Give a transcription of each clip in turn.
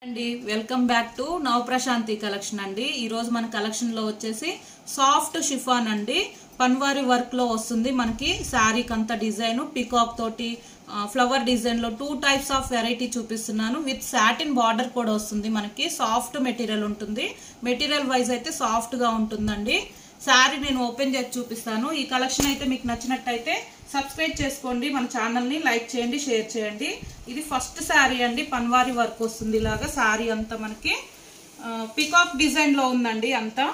అండి welcome back to నవ Prashanti collection అండి ఈ రోజు మన కలెక్షన్ లో వచ్చేసి సాఫ్ట్ షిఫాన్ అండి పన్వారి వర్క్ లో వస్తుంది మనకి శారీకి అంత డిజైన్ పికాక్ తోటి ఫ్లవర్ డిజైన్ లో టూ టైప్స్ ఆఫ్ వెరైటీ చూపిస్తున్నాను విత్ సాటిన్ బార్డర్ కూడా వస్తుంది మనకి సాఫ్ట్ మెటీరియల్ ఉంటుంది మెటీరియల్ వైజ్ అయితే సాఫ్ట్ గా ఉంటుందండి శారీ నేను ఓపెన్ చేసి చూపిస్తాను ఈ కలెక్షన్ అయితే మీకు నచ్చినట్టయితే సబ్స్క్రైబ్ చేసుకోండి మన ఛానల్ని లైక్ చేయండి షేర్ చేయండి ఇది ఫస్ట్ శారీ అండి పన్వారి వర్క్ వస్తుంది ఇలాగా శారీ అంతా మనకి పికాక్ డిజైన్లో ఉందండి అంతా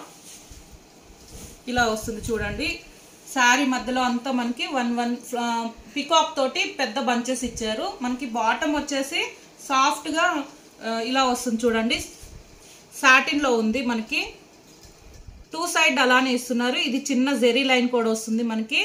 ఇలా వస్తుంది చూడండి శారీ మధ్యలో అంతా మనకి వన్ వన్ పికాక్ తోటి పెద్ద బంచెస్ ఇచ్చారు మనకి బాటమ్ వచ్చేసి సాఫ్ట్గా ఇలా వస్తుంది చూడండి సాటిన్లో ఉంది మనకి టూ సైడ్ అలానే ఇస్తున్నారు ఇది చిన్న జెరీ లైన్ కూడా వస్తుంది మనకి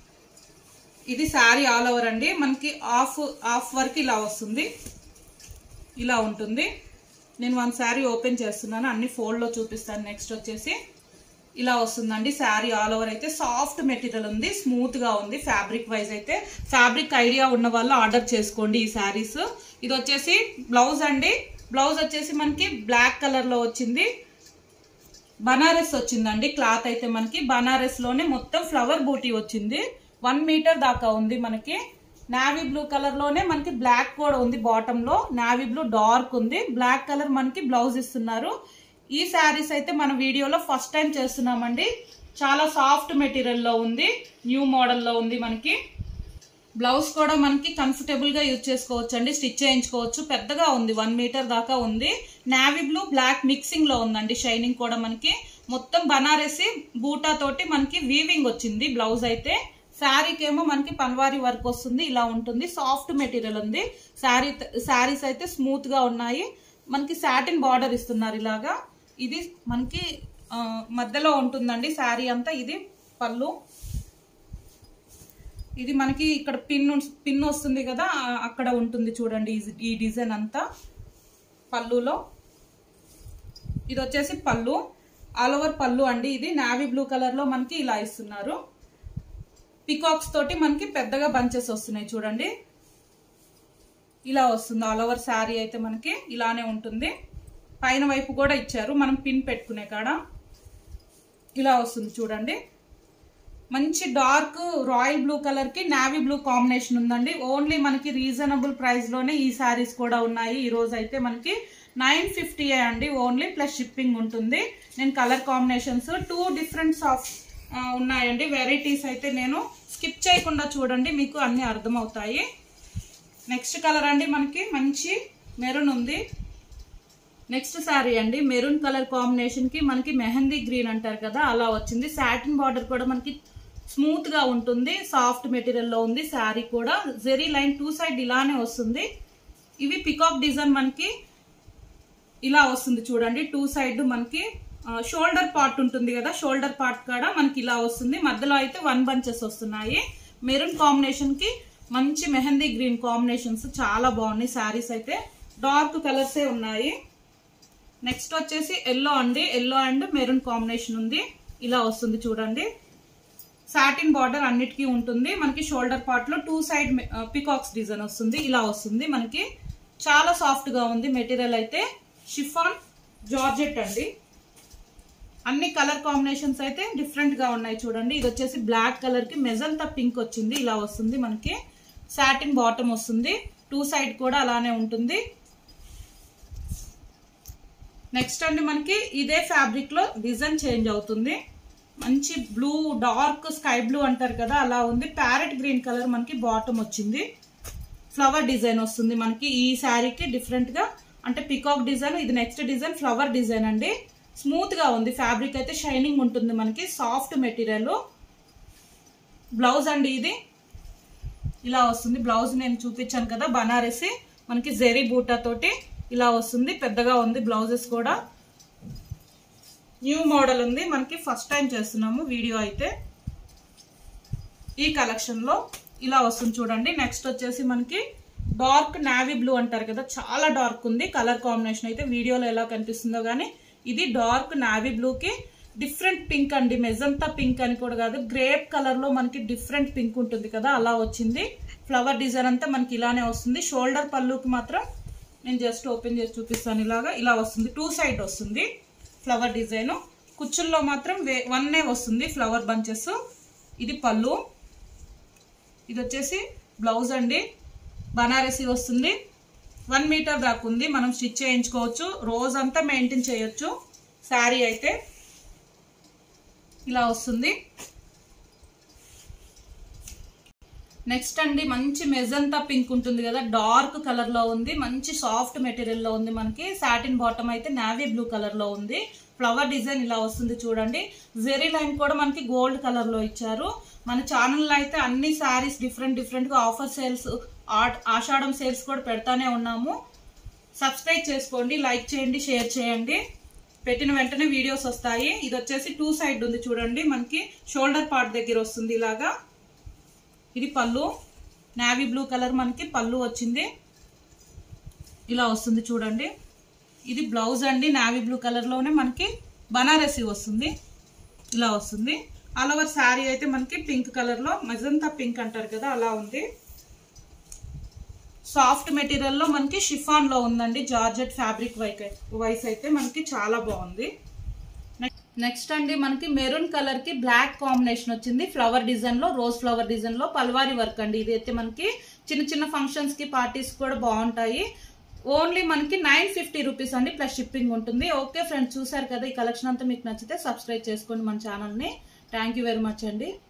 ఇది శారీ ఆల్ ఓవర్ అండి మనకి ఆఫ్ ఆఫ్ వర్క్ ఇలా వస్తుంది ఇలా ఉంటుంది నేను వన్ శారీ ఓపెన్ చేస్తున్నాను అన్ని ఫోల్డ్లో చూపిస్తాను నెక్స్ట్ వచ్చేసి ఇలా వస్తుందండి శారీ ఆల్ ఓవర్ అయితే సాఫ్ట్ మెటీరియల్ ఉంది స్మూత్గా ఉంది ఫ్యాబ్రిక్ వైజ్ అయితే ఫ్యాబ్రిక్ ఐడియా ఉన్న వాళ్ళు ఆర్డర్ చేసుకోండి ఈ శారీస్ ఇది వచ్చేసి బ్లౌజ్ అండి బ్లౌజ్ వచ్చేసి మనకి బ్లాక్ కలర్లో వచ్చింది బనారస్ వచ్చిందండి క్లాత్ అయితే మనకి బనారస్ లోనే మొత్తం ఫ్లవర్ బూటీ వచ్చింది వన్ మీటర్ దాకా ఉంది మనకి నావీ బ్లూ కలర్ లోనే మనకి బ్లాక్ కూడా ఉంది బాటమ్ లో నావీ బ్లూ డార్క్ ఉంది బ్లాక్ కలర్ మనకి బ్లౌజ్ ఇస్తున్నారు ఈ శారీస్ అయితే మన వీడియోలో ఫస్ట్ టైం చేస్తున్నామండి చాలా సాఫ్ట్ మెటీరియల్ లో ఉంది న్యూ మోడల్ లో ఉంది మనకి బ్లౌజ్ కూడా మనకి కంఫర్టబుల్ గా యూజ్ చేసుకోవచ్చు అండి స్టిచ్ చేయించుకోవచ్చు పెద్దగా ఉంది వన్ మీటర్ దాకా ఉంది నావీ బ్లూ బ్లాక్ మిక్సింగ్ లో ఉందండి షైనింగ్ కూడా మనకి మొత్తం బనారసి బూటా తోటి మనకి వీవింగ్ వచ్చింది బ్లౌజ్ అయితే శారీకి ఏమో మనకి పన్వారీ వర్క్ వస్తుంది ఇలా ఉంటుంది సాఫ్ట్ మెటీరియల్ ఉంది శారీ శారీస్ అయితే స్మూత్ గా ఉన్నాయి మనకి సాటిన్ బార్డర్ ఇస్తున్నారు ఇలాగా ఇది మనకి మధ్యలో ఉంటుందండి శారీ అంతా ఇది పళ్ళు ఇది మనకి ఇక్కడ పిన్ పిన్ వస్తుంది కదా అక్కడ ఉంటుంది చూడండి ఈ డిజైన్ అంతా పళ్ళులో ఇది వచ్చేసి పళ్ళు ఆల్ ఓవర్ పళ్ళు అండి ఇది నావీ బ్లూ కలర్ లో మనకి ఇలా ఇస్తున్నారు పికాక్స్ తోటి మనకి పెద్దగా బంచెస్ వస్తున్నాయి చూడండి ఇలా వస్తుంది ఆల్ ఓవర్ శారీ అయితే మనకి ఇలానే ఉంటుంది పైన వైపు కూడా ఇచ్చారు మనం పిన్ పెట్టుకునే కాడ ఇలా వస్తుంది చూడండి మంచి డార్క్ రాయల్ బ్లూ కలర్ కి నావీ బ్లూ కాంబినేషన్ ఉందండి ఓన్లీ మనకి రీజనబుల్ ప్రైస్ లోనే ఈ శారీస్ కూడా ఉన్నాయి ఈ రోజు అయితే మనకి నైన్ ఫిఫ్టీ అండి ఓన్లీ ప్లస్ షిప్పింగ్ ఉంటుంది నేను colour combinations two differents of ఉన్నాయండి వెరైటీస్ అయితే నేను స్కిప్ చేయకుండా చూడండి మీకు అన్ని అర్థమవుతాయి నెక్స్ట్ కలర్ అండి మనకి మంచి మెరూన్ ఉంది నెక్స్ట్ శారీ అండి మెరూన్ కలర్ కాంబినేషన్ కి మనకి మెహందీ గ్రీన్ అంటారు కదా అలా వచ్చింది సాటిన్ బార్డర్ కూడా మనకి స్మూత్ గా ఉంటుంది సాఫ్ట్ మెటీరియల్ లో ఉంది శారీ కూడా జెరీ లైన్ టూ సైడ్ ఇలానే వస్తుంది ఇవి పికాక్ డిజైన్ మనకి ఇలా వస్తుంది చూడండి టూ సైడ్ మనకి షోల్డర్ పార్ట్ ఉంటుంది కదా షోల్డర్ పార్ట్ కూడా మనకి ఇలా వస్తుంది మధ్యలో అయితే వన్ బంచెస్ వస్తున్నాయి మెరూన్ కాంబినేషన్ కి మంచి మెహందీ గ్రీన్ కాంబినేషన్స్ చాలా బాగున్నాయి శారీస్ అయితే డార్క్ కలర్సే ఉన్నాయి నెక్స్ట్ వచ్చేసి ఎల్లో అండి ఎల్లో అండ్ మెరూన్ కాంబినేషన్ ఉంది ఇలా వస్తుంది చూడండి సాటిన్ బార్డర్ అన్నిటికీ ఉంటుంది మనకి షోల్డర్ పార్ట్ లో టూ సైడ్ పికాక్స్ డిజైన్ వస్తుంది ఇలా వస్తుంది మనకి చాలా సాఫ్ట్ గా ఉంది మెటీరియల్ అయితే షిఫాన్ జార్జెట్ అండి అన్ని కలర్ కాంబినేషన్స్ అయితే డిఫరెంట్ గా ఉన్నాయి చూడండి ఇది వచ్చేసి బ్లాక్ కలర్ కి మెజంతా పింక్ వచ్చింది ఇలా వస్తుంది మనకి సాటిన్ బాటమ్ వస్తుంది టూ సైడ్ కూడా అలానే ఉంటుంది నెక్స్ట్ అండి మనకి ఇదే ఫ్యాబ్రిక్ లో డిజైన్ చేంజ్ అవుతుంది మంచి బ్లూ డార్క్ స్కై బ్లూ అంటారు కదా అలా ఉంది ప్యారెట్ గ్రీన్ కలర్ మనకి బాటమ్ వచ్చింది ఫ్లవర్ డిజైన్ వస్తుంది మనకి ఈ శారీకి డిఫరెంట్ గా అంటే పికాక్ డిజైన్ ఇది నెక్స్ట్ డిజైన్ ఫ్లవర్ డిజైన్ అండి స్మూత్ గా ఉంది ఫ్యాబ్రిక్ అయితే షైనింగ్ ఉంటుంది మనకి సాఫ్ట్ మెటీరియల్ బ్లౌజ్ అండి ఇది ఇలా వస్తుంది బ్లౌజ్ నేను చూపించాను కదా బనారసి మనకి జెరీ బూటా తోటి ఇలా వస్తుంది పెద్దగా ఉంది బ్లౌజెస్ కూడా న్యూ మోడల్ ఉంది మనకి ఫస్ట్ టైం చేస్తున్నాము వీడియో అయితే ఈ కలెక్షన్ లో ఇలా వస్తుంది చూడండి నెక్స్ట్ వచ్చేసి మనకి డార్క్ నావీ బ్లూ అంటారు కదా చాలా డార్క్ ఉంది కలర్ కాంబినేషన్ అయితే వీడియోలో ఎలా కనిపిస్తుందో కానీ ఇది డార్క్ నావీ బ్లూకి డిఫరెంట్ పింక్ అండి మెజంతా పింక్ అని కూడా కాదు గ్రేప్ కలర్ లో మనకి డిఫరెంట్ పింక్ ఉంటుంది కదా అలా వచ్చింది ఫ్లవర్ డిజైన్ అంతా మనకి ఇలానే వస్తుంది షోల్డర్ పళ్ళుకి మాత్రం నేను జస్ట్ ఓపెన్ చేసి చూపిస్తాను ఇలాగా ఇలా వస్తుంది టూ సైడ్ వస్తుంది ఫ్లవర్ డిజైన్ కుచ్చుల్లో మాత్రం వే వన్నే వస్తుంది ఫ్లవర్ బంచెస్ ఇది పళ్ళు ఇది వచ్చేసి బ్లౌజ్ అండి బనారసి వస్తుంది వన్ మీటర్ దాకా ఉంది మనం స్టిచ్ చేయించుకోవచ్చు రోజంతా మెయింటైన్ చేయొచ్చు శారీ అయితే ఇలా వస్తుంది నెక్స్ట్ అండి మంచి మెజంతా పింక్ ఉంటుంది కదా డార్క్ కలర్ లో ఉంది మంచి సాఫ్ట్ మెటీరియల్ లో ఉంది మనకి సాటిన్ బాటమ్ అయితే నావీ బ్లూ కలర్ లో ఉంది ఫ్లవర్ డిజైన్ ఇలా వస్తుంది చూడండి జెరీ లైన్ కూడా మనకి గోల్డ్ కలర్ లో ఇచ్చారు మన ఛానల్లో అయితే అన్ని శారీస్ డిఫరెంట్ డిఫరెంట్ గా ఆఫర్ సేల్స్ ఆషాఢం సేల్స్ కూడా పెడతానే ఉన్నాము సబ్స్క్రైబ్ చేసుకోండి లైక్ చేయండి షేర్ చేయండి పెట్టిన వెంటనే వీడియోస్ వస్తాయి ఇది వచ్చేసి టూ సైడ్ ఉంది చూడండి మనకి షోల్డర్ పార్ట్ దగ్గర వస్తుంది ఇలాగా ఇది పళ్ళు నావీ బ్లూ కలర్ మనకి పళ్ళు వచ్చింది ఇలా వస్తుంది చూడండి ఇది బ్లౌజ్ అండి నావీ బ్లూ కలర్లోనే మనకి బనారసి వస్తుంది ఇలా వస్తుంది ఆల్ ఓవర్ శారీ అయితే మనకి పింక్ కలర్లో మజంతా పింక్ అంటారు కదా అలా ఉంది సాఫ్ట్ మెటీరియల్లో మనకి షిఫాన్లో ఉందండి జార్జెట్ ఫ్యాబ్రిక్ వైక్ వైస్ అయితే మనకి చాలా బాగుంది నెక్స్ట్ అండి మనకి మెరూన్ కలర్ కి బ్లాక్ కాంబినేషన్ వచ్చింది ఫ్లవర్ డిజైన్ లో రోజ్ ఫ్లవర్ డిజైన్ లో పల్వారి వర్క్ అండి ఇది అయితే మనకి చిన్న చిన్న ఫంక్షన్స్ కి పార్టీస్ కూడా బాగుంటాయి ఓన్లీ మనకి నైన్ ఫిఫ్టీ రూపీస్ అండి ప్లస్ షిప్పింగ్ ఉంటుంది ఓకే ఫ్రెండ్స్ చూసారు కదా ఈ కలెక్షన్ అంతా మీకు నచ్చితే సబ్స్క్రైబ్ చేసుకోండి మన ఛానల్ని థ్యాంక్ యూ వెరీ మచ్ అండి